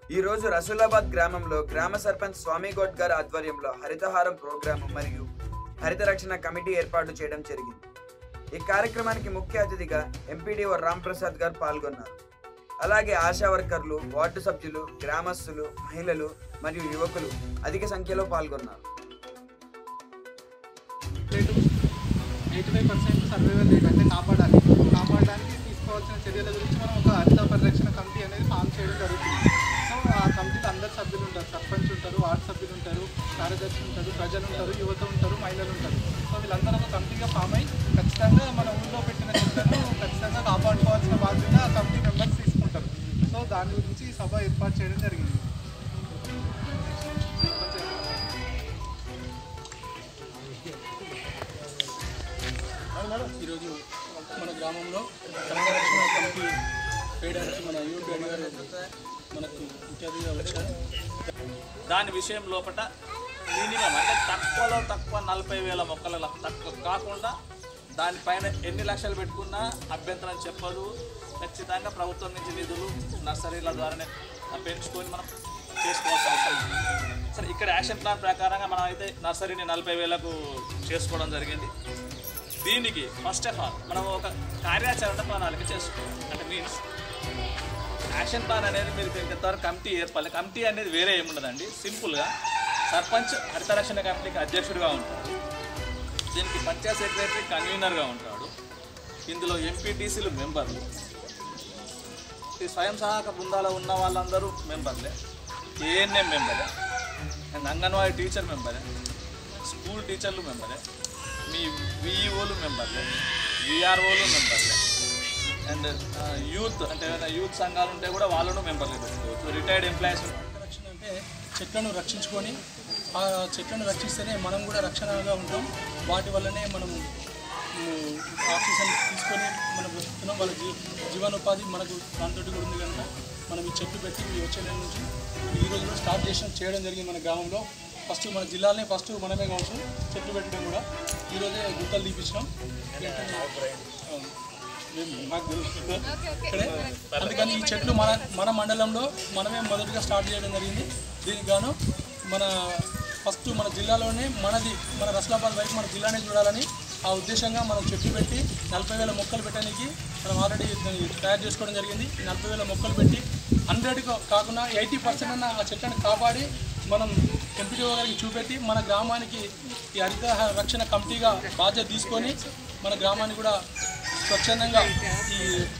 ఈ రోజు రసూలాబాద్ గ్రామంలో గ్రామ సర్పంచ్ స్వామి గౌడ్ గారి ఆధ్వర్యంలో హరితహారం ప్రోగ్రాము మరియు హరిత రక్షణ కమిటీ ఏర్పాటు చేయడం జరిగింది ఈ కార్యక్రమానికి ముఖ్య అతిథిగా ఎంపీడీఓ రామ్ ప్రసాద్ గారు పాల్గొన్నారు అలాగే ఆశా వర్కర్లు వార్డు సభ్యులు గ్రామస్తులు మహిళలు మరియు యువకులు అధిక సంఖ్యలో పాల్గొన్నారు rate eighty five percent survival rate అంటే కాపాడాలి కాపాడడానికి తీసుకోవాల్సిన చర్యల గురించి మనం ఒక హరిత పరిరక్షణ కమిటీ అనేది ఫామ్ చేయడం జరుగుతుంది సో ఆ కమిటీలో అందరు సభ్యులు ఉంటారు సర్పంచ్ ఉంటారు వార్డు సభ్యులు ఉంటారు కార్యదర్శి ఉంటారు ప్రజలు ఉంటారు యువత ఉంటారు మహిళలు ఉంటారు సో వీళ్ళందరూ ఒక కమిటీగా ఫామ్ అయ్యి ఖచ్చితంగా మన ఊళ్ళో పెట్టిన చెట్లను ఖచ్చితంగా కాపాడుకోవాల్సిన బాధ్యత ఆ కమిటీ మెంబర్స్ తీసుకుంటారు సో దాని గురించి ఈ సభ ఏర్పాటు చేయడం జరిగింది ఈరోజు మన గ్రామంలో తెలంగాణ రక్షణ కమిటీ వేయడానికి మన యూపీ గారు మనకు ముఖ్య అతిథిగా వచ్చారు దాని విషయం లోపల మినిమం అంటే తక్కువలో తక్కువ నలభై వేల మొక్కల తక్కువ కాకుండా దానిపైన ఎన్ని లక్షలు పెట్టుకున్నా అభ్యంతరం చెప్పదు ఖచ్చితంగా ప్రభుత్వం నుంచి నిధులు నర్సరీల ద్వారానే పెంచుకొని మనం చేసుకోవాల్సిన అవసరం ఉంది సరే ఇక్కడ యాక్షన్ ప్లాన్ ప్రకారంగా మనం అయితే నర్సరీని నలభై వేలకు చేసుకోవడం జరిగింది దీనికి ఫస్ట్ ఆఫ్ ఆల్ మనం ఒక కార్యాచరణ ప్రణాళిక చేసుకోవాలి అంటే మీన్స్ యాక్షన్ ప్లాన్ అనేది మీరు ఇంతవరకు కమిటీ ఏర్పాలి కమిటీ అనేది వేరే ఏముండదండి సింపుల్గా సర్పంచ్ హరిత రక్షణ కమిటీకి అధ్యక్షుడిగా ఉంటాడు దీనికి పంచాయత్ సెక్రటరీ కన్వీనర్గా ఉంటాడు ఇందులో ఎంపీటీసీలు మెంబర్లు ఈ స్వయం సహాయక బృందాలు ఉన్న వాళ్ళందరూ మెంబర్లే ఏఎన్ఎం మెంబరే అండ్ అంగన్వాడీ టీచర్ మెంబరే స్కూల్ టీచర్లు మెంబరే మీ విఈఓలు మెంబర్లే విఆర్ఓలు మెంబర్లే అండ్ యూత్ అంటే ఏమైనా యూత్ సంఘాలు ఉంటే కూడా వాళ్ళను మెంబర్లు పెట్టుకోవచ్చు రిటైర్డ్ ఎంప్లాయీస్ రక్షణ అంటే చెట్లను రక్షించుకొని ఆ చెట్లను రక్షిస్తేనే మనం కూడా రక్షణగా ఉంటాం వాటి వల్లనే మనం ఉమ్, ఆక్సిజన్ తీసుకొని మనం బ్రతుకుతున్నాం వాళ్ళ జీ జీవనోపాధి మనకు దాంతో కూడా ఉంది కనుక మనం ఈ చెట్లు పెట్టి ఈ వచ్చే నెల నుంచి ఈ రోజు కూడా స్టార్ట్ చేసిన చేయడం జరిగింది మన గ్రామంలో ఫస్ట్ మన జిల్లాలోనే ఫస్ట్ మనమే కావచ్చు చెట్లు పెట్టడం కూడా ఈరోజే గుంతలు తీపించినాం అవును. మేము- మాకు తెలుసు. ఇక్కడే అందుకని ఈ చెట్లు మన మన మండలంలో మనమే మొదటిగా స్టార్ట్ చేయడం జరిగింది దీనికి గాను మన ఫస్ట్ మన జిల్లాలోనే మనది మన రస్లాబాద్ వైపు మన జిల్లానే చూడాలని ఆ ఉద్దేశంగా మనం చెట్లు పెట్టి నలభై వేల మొక్కలు పెట్టడానికి మనం ఆల్రెడీ దాన్ని తయారు చేసుకోవడం జరిగింది ఈ నలభై వేల మొక్కలు పెట్టి హండ్రెడ్ కాకుండా ఎయిటీ పర్సెంట్ అన్న ఆ చెట్లను కాపాడి మనం ఎంపీడీఓ గారికి చూపెట్టి మన గ్రామానికి ఈ హరిత రక్షణ కమిటీగా బాధ్యత తీసుకొని మన గ్రామాన్ని కూడా స్వచ్ఛందంగా ఈ